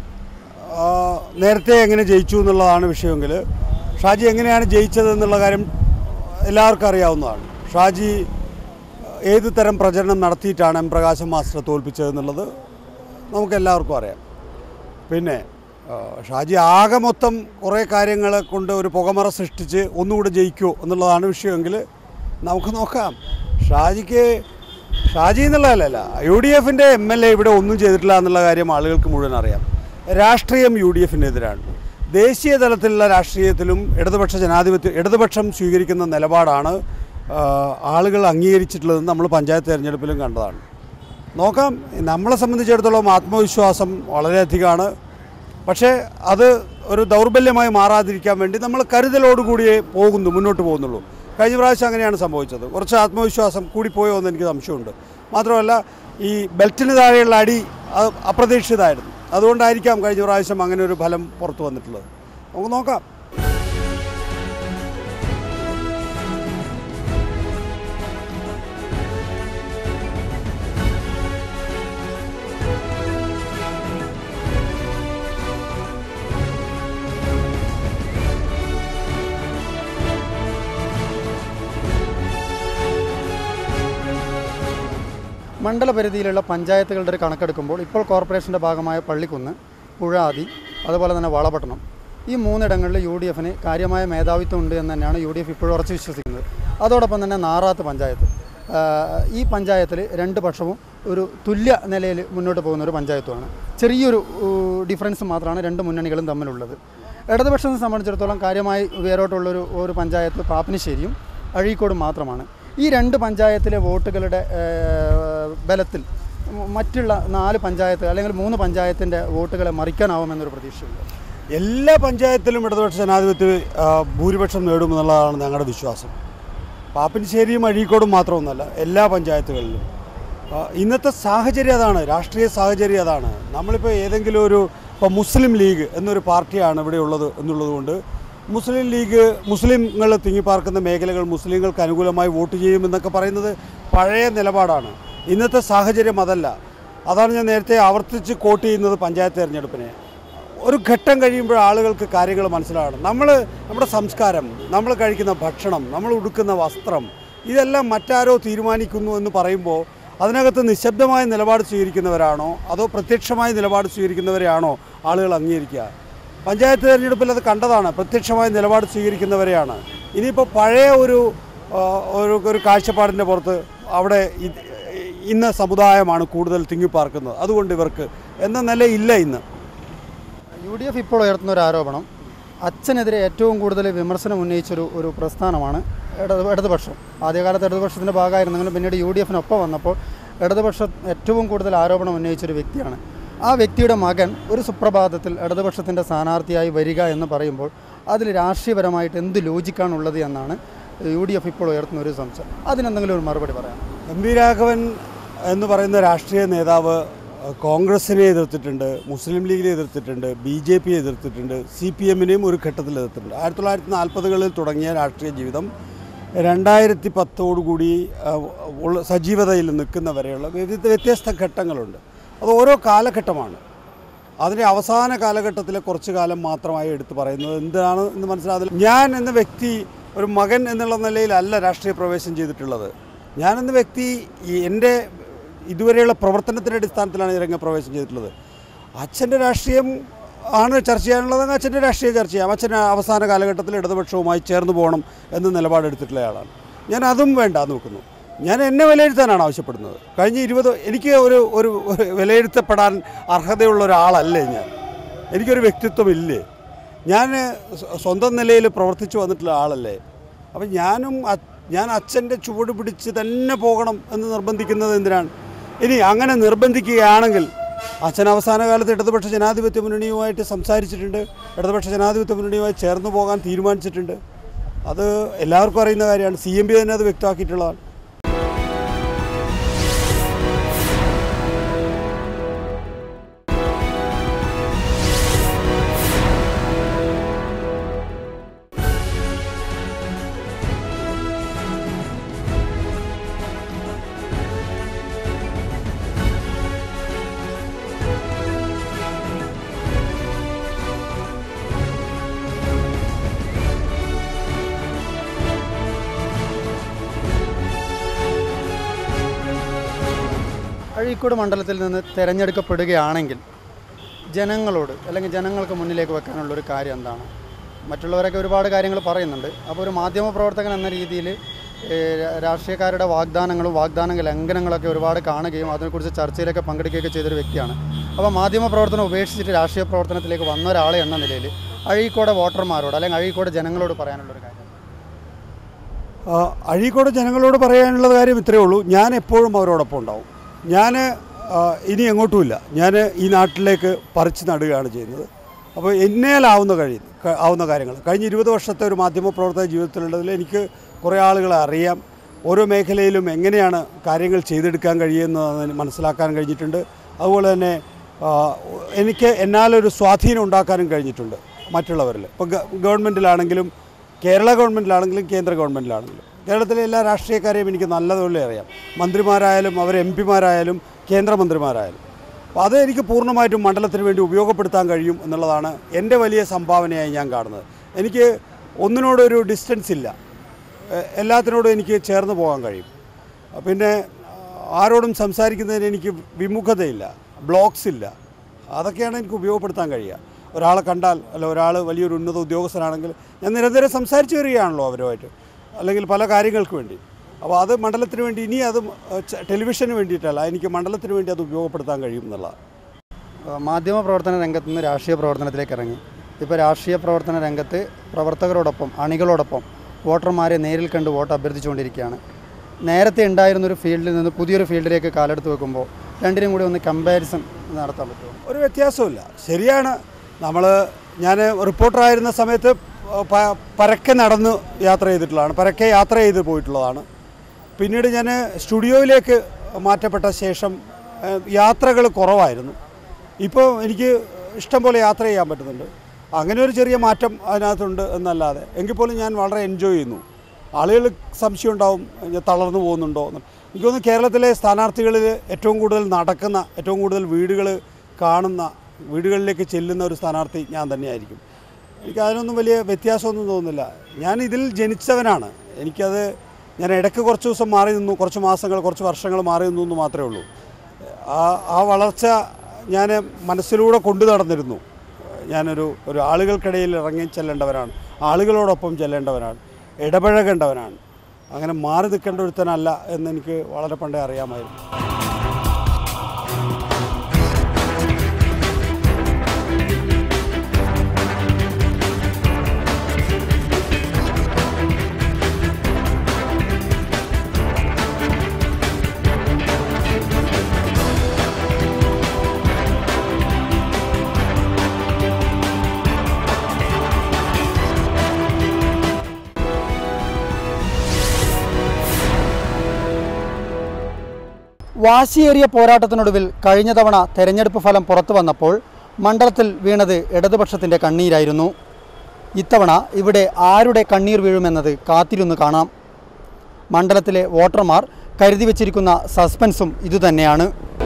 നേരത്തെ എങ്ങനെ ജയിച്ചു എന്നുള്ളതാണ് വിഷയമെങ്കിൽ ഷാജി എങ്ങനെയാണ് ജയിച്ചത് എന്നുള്ള കാര്യം എല്ലാവർക്കും അറിയാവുന്നതാണ് ഷാജി ഏത് തരം പ്രചരണം നടത്തിയിട്ടാണ് എം പ്രകാശം മാസ്റ്ററെ തോൽപ്പിച്ചത് എന്നുള്ളത് നമുക്ക് എല്ലാവർക്കും അറിയാം പിന്നെ ആ, ഷാജി ആകെ മൊത്തം കുറേ കാര്യങ്ങളെ കൊണ്ട് ഒരു പുകമറ സൃഷ്ടിച്ച് ഒന്നുകൂടെ ജയിക്കുമോ എന്നുള്ളതാണ് വിഷയമെങ്കിൽ നമുക്ക് നോക്കാം ഷാജിക്ക് ഷാജി എന്നുള്ളതല്ല യു ഡി എഫിൻ്റെ എം എൽ എ ഇവിടെ ഒന്നും ചെയ്തിട്ടില്ല എന്നുള്ള കാര്യം ആളുകൾക്ക് മുഴുവൻ അറിയാം രാഷ്ട്രീയം യു ഡി എഫിനെതിരാണ് ദേശീയ തലത്തിലുള്ള രാഷ്ട്രീയത്തിലും ഇടതുപക്ഷ ജനാധിപത്യ ഇടതുപക്ഷം സ്വീകരിക്കുന്ന നിലപാടാണ് ആ, ആളുകൾ അംഗീകരിച്ചിട്ടുള്ളതെന്ന് നമ്മൾ പഞ്ചായത്ത് തിരഞ്ഞെടുപ്പിലും കണ്ടതാണ് നോക്കാം നമ്മളെ സംബന്ധിച്ചിടത്തോളം ആത്മവിശ്വാസം വളരെയധികമാണ് പക്ഷേ അത് ഒരു ദൗർബല്യമായി മാറാതിരിക്കാൻ വേണ്ടി നമ്മൾ കരുതലോടുകൂടിയേ പോകുന്നു മുന്നോട്ട് പോകുന്നുള്ളൂ കഴിഞ്ഞ പ്രാവശ്യം അങ്ങനെയാണ് സംഭവിച്ചത് കുറച്ച് ആത്മവിശ്വാസം കൂടിപ്പോയോ എന്ന് എനിക്ക് സംശയമുണ്ട് മാത്രമല്ല ഈ ബെൽറ്റിന് താഴെയുള്ള അടി അത് അപ്രതീക്ഷിതമായിരുന്നു അതുകൊണ്ടായിരിക്കാം കഴിഞ്ഞ പ്രാവശ്യം അങ്ങനെ ഒരു ഫലം പുറത്തു വന്നിട്ടുള്ളത് നമുക്ക് നോക്കാം മണ്ഡലപരിധിയിലുള്ള പഞ്ചായത്തുകളുടെ ഒരു കണക്കെടുക്കുമ്പോൾ ഇപ്പോൾ കോർപ്പറേഷൻ്റെ ഭാഗമായ പള്ളിക്കുന്ന് പുഴാതി അതുപോലെ തന്നെ വളപട്ടണം ഈ മൂന്നിടങ്ങളിൽ യു ഡി എഫിന് കാര്യമായ മേധാവിത്വം ഉണ്ട് എന്ന് തന്നെയാണ് യു ഡി എഫ് ഇപ്പോഴും ഉറച്ചു വിശ്വസിക്കുന്നത് അതോടൊപ്പം തന്നെ നാറാത്ത് പഞ്ചായത്ത് ആഹ് ഈ പഞ്ചായത്തിൽ രണ്ട് പക്ഷവും ഒരു തുല്യ നിലയിൽ മുന്നോട്ട് പോകുന്ന ഒരു പഞ്ചായത്തുമാണ് ചെറിയൊരു ഊ, ഡിഫറൻസ് മാത്രമാണ് രണ്ട് മുന്നണികളും തമ്മിലുള്ളത് ഇടതുപക്ഷത്തെ സംബന്ധിച്ചിടത്തോളം കാര്യമായി വേരോട്ടുള്ളൊരു ഒരു പഞ്ചായത്ത് പാപ്പിനിശ്ശേരിയും അഴീക്കോടും മാത്രമാണ് ഈ രണ്ട് പഞ്ചായത്തിലെ വോട്ടുകളുടെ ഏഹ്, ബലത്തിൽ മ- മറ്റുള്ള നാല് പഞ്ചായത്ത് അല്ലെങ്കിൽ മൂന്ന് പഞ്ചായത്തിൻ്റെ വോട്ടുകളെ മറിക്കാനാവുമെന്നൊരു പ്രതീക്ഷയുണ്ട് എല്ലാ പഞ്ചായത്തിലും ഇടതുപക്ഷ ജനാധിപത്യ ആ, ഭൂരിപക്ഷം നേടുമെന്നുള്ളതാണ് ഞങ്ങളുടെ വിശ്വാസം പാപ്പിനിശ്ശേരിയും അഴീക്കോടും മാത്രമൊന്നുമല്ല എല്ലാ പഞ്ചായത്തുകളിലും ആ, ഇന്നത്തെ സാഹചര്യം അതാണ് രാഷ്ട്രീയ സാഹചര്യം അതാണ് നമ്മളിപ്പോൾ ഏതെങ്കിലും ഒരു ഇപ്പോൾ മുസ്ലിം ലീഗ് എന്നൊരു പാർട്ടിയാണ് ഇവിടെ ഉള്ളത് എന്നുള്ളത് കൊണ്ട് മുസ്ലിം ലീഗ് മുസ്ലിങ്ങൾ തിങ്ങിപ്പാർക്കുന്ന മേഖലകൾ മുസ്ലിങ്ങൾക്ക് അനുകൂലമായി വോട്ട് ചെയ്യുമെന്നൊക്കെ പറയുന്നത് പഴയ നിലപാടാണ് ഇന്നത്തെ സാഹചര്യം അതല്ല അതാണ് ഞാൻ നേരത്തെ ആവർത്തിച്ച് കോട്ട് ചെയ്യുന്നത് പഞ്ചായത്ത് തിരഞ്ഞെടുപ്പിനെ ഒരു ഘട്ടം കഴിയുമ്പോൾ ആളുകൾക്ക് കാര്യങ്ങൾ മനസ്സിലാകണം നമ്മൾ നമ്മുടെ സംസ്കാരം നമ്മൾ കഴിക്കുന്ന ഭക്ഷണം നമ്മൾ ഉടുക്കുന്ന വസ്ത്രം ഇതെല്ലാം മറ്റാരോ തീരുമാനിക്കുന്നു എന്ന് പറയുമ്പോൾ അതിനകത്ത് നിശബ്ദമായ നിലപാട് സ്വീകരിക്കുന്നവരാണോ അതോ പ്രത്യക്ഷമായ നിലപാട് സ്വീകരിക്കുന്നവരെയാണോ ആളുകൾ അംഗീകരിക്കുക പഞ്ചായത്ത് തിരഞ്ഞെടുപ്പിൽ അത് കണ്ടതാണ് പ്രത്യക്ഷമായ നിലപാട് സ്വീകരിക്കുന്നവരെയാണ് ഇനിയിപ്പോൾ പഴയ ഒരു ആ, ഒരു ഒരു കാഴ്ചപ്പാടിൻ്റെ പുറത്ത് അവിടെ ഇത് ഇന്ന സമുദായമാണ് കൂടുതൽ തിങ്ങിപ്പാർക്കുന്നത് അതുകൊണ്ട് ഇവർക്ക് എന്ന നിലയില്ല ഇന്ന് യു ഡി എഫ് ഇപ്പോൾ ഉയർത്തുന്ന ഒരു ആരോപണം അച്ഛനെതിരെ ഏറ്റവും കൂടുതൽ വിമർശനം ഉന്നയിച്ചൊരു ഒരു പ്രസ്ഥാനമാണ് ഇടത് ഇടതുപക്ഷം ആദ്യകാലത്ത് ഇടതുപക്ഷത്തിൻ്റെ ഭാഗമായിരുന്നെങ്കിലും പിന്നീട് യു ഡി എഫിനൊപ്പം വന്നപ്പോൾ ഇടതുപക്ഷം ഏറ്റവും കൂടുതൽ ആരോപണം ഉന്നയിച്ചൊരു വ്യക്തിയാണ് ആ വ്യക്തിയുടെ മകൻ ഒരു സുപ്രഭാതത്തിൽ ഇടതുപക്ഷത്തിൻ്റെ സ്ഥാനാർത്ഥിയായി വരിക എന്ന് പറയുമ്പോൾ അതിൽ രാഷ്ട്രീയപരമായിട്ട് എന്ത് ലോജിക്കാണുള്ളത് എന്നാണ് യു ഡി എഫ് ഇപ്പോൾ ഉയർത്തുന്ന ഒരു സംശയം അതിനെന്തെങ്കിലും ഒരു മറുപടി പറയാം എം വി രാഘവൻ എന്ന് പറയുന്ന രാഷ്ട്രീയ നേതാവ് അഹ്, കോൺഗ്രസിനെ എതിർത്തിട്ടുണ്ട് മുസ്ലിം ലീഗിനെ എതിർത്തിട്ടുണ്ട് ബി ജെ പിയെ എതിർത്തിട്ടുണ്ട് സി പി എമ്മിനെയും ഒരു ഘട്ടത്തിൽ എതിർത്തിട്ടുണ്ട് ആയിരത്തി തൊള്ളായിരത്തി നാൽപ്പതുകളിൽ തുടങ്ങിയ രാഷ്ട്രീയ ജീവിതം രണ്ടായിരത്തി പത്തോടുകൂടി അഹ്, ഉള്ള സജീവതയിൽ നിൽക്കുന്ന വരെയുള്ള വിവിധ വ്യത്യസ്ത ഘട്ടങ്ങളുണ്ട് അത് ഓരോ കാലഘട്ടമാണ് അതിൻ്റെ അവസാന കാലഘട്ടത്തിലെ കുറച്ച് കാലം മാത്രമായി എടുത്തു പറയുന്നത് എന്താണ് എന്ന് മനസ്സിലാകുന്നില്ല ഞാൻ എന്ന വ്യക്തി ഒരു മകൻ എന്നുള്ള നിലയിലല്ല രാഷ്ട്രീയ പ്രവേശനം ചെയ്തിട്ടുള്ളത് ഞാൻ എന്ന വ്യക്തി ഈ എൻ്റെ ഇതുവരെയുള്ള പ്രവർത്തനത്തിൻ്റെ അടിസ്ഥാനത്തിലാണ് ഈ രംഗപ്രവേശനം ചെയ്തിട്ടുള്ളത് അച്ഛൻ്റെ രാഷ്ട്രീയം ആണ് ചർച്ച ചെയ്യാനുള്ളതെങ്കിൽ അച്ഛൻ്റെ രാഷ്ട്രീയം ചർച്ച ചെയ്യാം അച്ഛൻ അവസാന കാലഘട്ടത്തിൽ ഇടതുപക്ഷവുമായി ചേർന്ന് പോകണം എന്ന് നിലപാടെടുത്തിട്ടുള്ള ആളാണ് ഞാൻ അതും വേണ്ട നോക്കുന്നു ഞാൻ എന്നെ വിലയിരുത്താനാണ് ആവശ്യപ്പെടുന്നത് കഴിഞ്ഞ ഇരുപത് എനിക്ക് ഒരു ഒരു ഒരു വിലയിരുത്തപ്പെടാൻ അർഹതയുള്ള ഒരാളല്ലേ ഞാൻ എനിക്കൊരു വ്യക്തിത്വം ഇല്ലേ ഞാൻ സ്വ- സ്വന്തം നിലയിൽ പ്രവർത്തിച്ചു വന്നിട്ടുള്ള ആളല്ലേ അപ്പം ഞാനും അ- ഞാൻ അച്ഛൻ്റെ ചുവട് പിടിച്ച് തന്നെ പോകണം എന്ന് നിർബന്ധിക്കുന്നത് എന്തിനാണ് ഇനി അങ്ങനെ നിർബന്ധിക്കുകയാണെങ്കിൽ അച്ഛൻ അവസാന കാലത്ത് ഇടതുപക്ഷ ജനാധിപത്യ മുന്നണിയുമായിട്ട് സംസാരിച്ചിട്ടുണ്ട് ഇടതുപക്ഷ ജനാധിപത്യ മുന്നണിയുമായി ചേർന്ന് പോകാൻ തീരുമാനിച്ചിട്ടുണ്ട് അത് എല്ലാവർക്കും അറിയുന്ന കാര്യമാണ് സി എം പി തന്നെ അത് വ്യക്തമാക്കിയിട്ടുള്ളതാണ് അഴീക്കോട് മണ്ഡലത്തിൽ നിന്ന് തിരഞ്ഞെടുക്കപ്പെടുകയാണെങ്കിൽ ജനങ്ങളോട് അല്ലെങ്കിൽ ജനങ്ങൾക്ക് മുന്നിലേക്ക് വെക്കാനുള്ള ഒരു കാര്യം എന്താണ് മറ്റുള്ളവരൊക്കെ ഒരുപാട് കാര്യങ്ങൾ പറയുന്നുണ്ട് അപ്പോൾ ഒരു മാധ്യമ പ്രവർത്തകൻ എന്ന രീതിയിൽ രാഷ്ട്രീയക്കാരുടെ വാഗ്ദാനങ്ങളും വാഗ്ദാന ലംഘനങ്ങളൊക്കെ ഒരുപാട് കാണുകയും അതിനെക്കുറിച്ച് ചർച്ചയിലൊക്കെ പങ്കെടുക്കുകയൊക്കെ ചെയ്തൊരു വ്യക്തിയാണ് അപ്പോൾ മാധ്യമ പ്രവർത്തനം ഉപേക്ഷിച്ചിട്ട് രാഷ്ട്രീയ പ്രവർത്തനത്തിലേക്ക് വന്ന ഒരാൾ എന്ന നിലയിൽ അഴീക്കോട് വോട്ടർമാരോട് അല്ലെങ്കിൽ അഴീക്കോട് ജനങ്ങളോട് പറയാനുള്ള ഒരു കാര്യം ആ, അഴീക്കോട് ജനങ്ങളോട് പറയാനുള്ള കാര്യം ഇത്രയേ ഉള്ളൂ ഞാൻ എപ്പോഴും അവരോടൊപ്പം ഉണ്ടാവും ഞാൻ ആ, ഇനി എങ്ങോട്ടുമില്ല ഞാൻ ഈ നാട്ടിലേക്ക് പറിച്ച് നടുകയാണ് ചെയ്യുന്നത് അപ്പോൾ എന്നേലാവുന്ന കഴിയും ക- ആവുന്ന കാര്യങ്ങൾ കഴിഞ്ഞ ഇരുപത് വർഷത്തെ ഒരു മാധ്യമ പ്രവർത്തക ജീവിതത്തിലുള്ളതിൽ എനിക്ക് കുറേ ആളുകളെ അറിയാം ഓരോ മേഖലയിലും എങ്ങനെയാണ് കാര്യങ്ങൾ ചെയ്തെടുക്കാൻ കഴിയുന്നത് മനസ്സിലാക്കാൻ കഴിഞ്ഞിട്ടുണ്ട് അതുപോലെ തന്നെ ആ, എനിക്ക് എന്നാലൊരു സ്വാധീനം ഉണ്ടാക്കാനും കഴിഞ്ഞിട്ടുണ്ട് മറ്റുള്ളവരിൽ ഇപ്പോൾ ഗവൺമെൻറ്റിലാണെങ്കിലും കേരള ഗവൺമെൻറ്റിലാണെങ്കിലും കേന്ദ്ര ഗവൺമെൻറ്റിലാണെങ്കിലും കേരളത്തിലെ എല്ലാ രാഷ്ട്രീയക്കാരെയും എനിക്ക് നല്ലതുപോലെ അറിയാം മന്ത്രിമാരായാലും അവർ എം പിമാരായാലും കേന്ദ്രമന്ത്രിമാരായാലും അപ്പോൾ അത് എനിക്ക് പൂർണ്ണമായിട്ടും മണ്ഡലത്തിന് വേണ്ടി ഉപയോഗപ്പെടുത്താൻ കഴിയും എന്നുള്ളതാണ് എൻ്റെ വലിയ സംഭാവനയായി ഞാൻ കാണുന്നത് എനിക്ക് ഒന്നിനോടൊരു ഡിസ്റ്റൻസ് ഇല്ല എ- എല്ലാത്തിനോടും എനിക്ക് ചേർന്ന് പോകാൻ കഴിയും പിന്നെ ആരോടും സംസാരിക്കുന്നതിന് എനിക്ക് വിമുഖതയില്ല ബ്ലോക്സ് ഇല്ല അതൊക്കെയാണ് എനിക്ക് ഉപയോഗപ്പെടുത്താൻ കഴിയുക ഒരാളെ കണ്ടാൽ അല്ല ഒരാൾ വലിയൊരു ഉന്നത ഉദ്യോഗസ്ഥനാണെങ്കിൽ ഞാൻ നിരന്തരം സംസാരിച്ചു വരികയാണല്ലോ അവരുമായിട്ട് അല്ലെങ്കിൽ പല കാര്യങ്ങൾക്ക് വേണ്ടി അപ്പോൾ അത് മണ്ഡലത്തിന് വേണ്ടി ഇനി അത് ച- ടെലിവിഷന് വേണ്ടിയിട്ടല്ല എനിക്ക് മണ്ഡലത്തിന് വേണ്ടി അത് ഉപയോഗപ്പെടുത്താൻ കഴിയും എന്നുള്ളതാണ് മാധ്യമ പ്രവർത്തന രംഗത്ത് നിന്ന് രാഷ്ട്രീയ പ്രവർത്തനത്തിലേക്ക് ഇറങ്ങി ഇപ്പോൾ രാഷ്ട്രീയ പ്രവർത്തന രംഗത്ത് പ്രവർത്തകരോടൊപ്പം അണികളോടൊപ്പം വോട്ടർമാരെ നേരിൽ കണ്ട് വോട്ട് അഭ്യർത്ഥിച്ചുകൊണ്ടിരിക്കുകയാണ് നേരത്തെ ഉണ്ടായിരുന്നൊരു ഫീൽഡിൽ നിന്ന് പുതിയൊരു ഫീൽഡിലേക്ക് കാലെടുത്ത് വെക്കുമ്പോൾ രണ്ടിനും കൂടി ഒന്ന് കമ്പാരിസൺ നടത്താൻ പറ്റുമോ ഒരു വ്യത്യാസമില്ല ശരിയാണ് നമ്മൾ ഞാൻ റിപ്പോർട്ടറായിരുന്ന സമയത്ത് പ- പരക്കെ നടന്ന് യാത്ര ചെയ്തിട്ടുള്ളതാണ് പരക്കെ യാത്ര ചെയ്ത് പോയിട്ടുള്ളതാണ് പിന്നീട് ഞാൻ സ്റ്റുഡിയോയിലേക്ക് മാറ്റപ്പെട്ട ശേഷം യാത്രകൾ കുറവായിരുന്നു ഇപ്പോൾ എനിക്ക് ഇഷ്ടം പോലെ യാത്ര ചെയ്യാൻ പറ്റുന്നുണ്ട് അങ്ങനെ ഒരു ചെറിയ മാറ്റം അതിനകത്തുണ്ട് എന്നല്ലാതെ എങ്കിൽ പോലും ഞാൻ വളരെ എൻജോയ് ചെയ്യുന്നു ആളുകൾ സംശയം ഉണ്ടാവും ഞാൻ തളർന്നു പോകുന്നുണ്ടോ എന്ന് എനിക്ക് തോന്നുന്നു കേരളത്തിലെ സ്ഥാനാർത്ഥികളിൽ ഏറ്റവും കൂടുതൽ നടക്കുന്ന ഏറ്റവും കൂടുതൽ വീടുകൾ കാണുന്ന വീടുകളിലേക്ക് ചെല്ലുന്ന ഒരു സ്ഥാനാർത്ഥി ഞാൻ തന്നെയായിരിക്കും എനിക്ക് അതിനൊന്നും വലിയ വ്യത്യാസമൊന്നും തോന്നുന്നില്ല ഞാൻ ഇതിൽ ജനിച്ചവനാണ് എനിക്കത് ഞാൻ ഇടയ്ക്ക് കുറച്ച് ദിവസം മാറി നിന്നു കുറച്ച് മാസങ്ങൾ കുറച്ച് വർഷങ്ങൾ മാറി നിന്നു എന്ന് മാത്രമേ ഉള്ളൂ ആ ആ വളർച്ച ഞാൻ മനസ്സിലൂടെ കൊണ്ടു നടന്നിരുന്നു ഞാനൊരു ഒരു ആളുകൾക്കിടയിൽ ഇറങ്ങി ചെല്ലേണ്ടവനാണ് ആളുകളോടൊപ്പം ചെല്ലേണ്ടവനാണ് ഇടപഴകേണ്ടവനാണ് അങ്ങനെ മാറി നിൽക്കേണ്ട ഒരുത്തനല്ല എന്ന് എനിക്ക് വളരെ പണ്ടേ അറിയാമായിരുന്നു വാശിയേറിയ പോരാട്ടത്തിനൊടുവിൽ കഴിഞ്ഞ തവണ തെരഞ്ഞെടുപ്പ് ഫലം പുറത്തു വന്നപ്പോൾ മണ്ഡലത്തിൽ വീണത് ഇടതുപക്ഷത്തിൻ്റെ കണ്ണീരായിരുന്നു ഇത്തവണ ഇവിടെ ആരുടെ കണ്ണീർ വീഴുമെന്നത് കാത്തിരുന്ന് കാണാം മണ്ഡലത്തിലെ വോട്ടർമാർ കരുതി വച്ചിരിക്കുന്ന സസ്പെൻസും ഇതുതന്നെയാണ്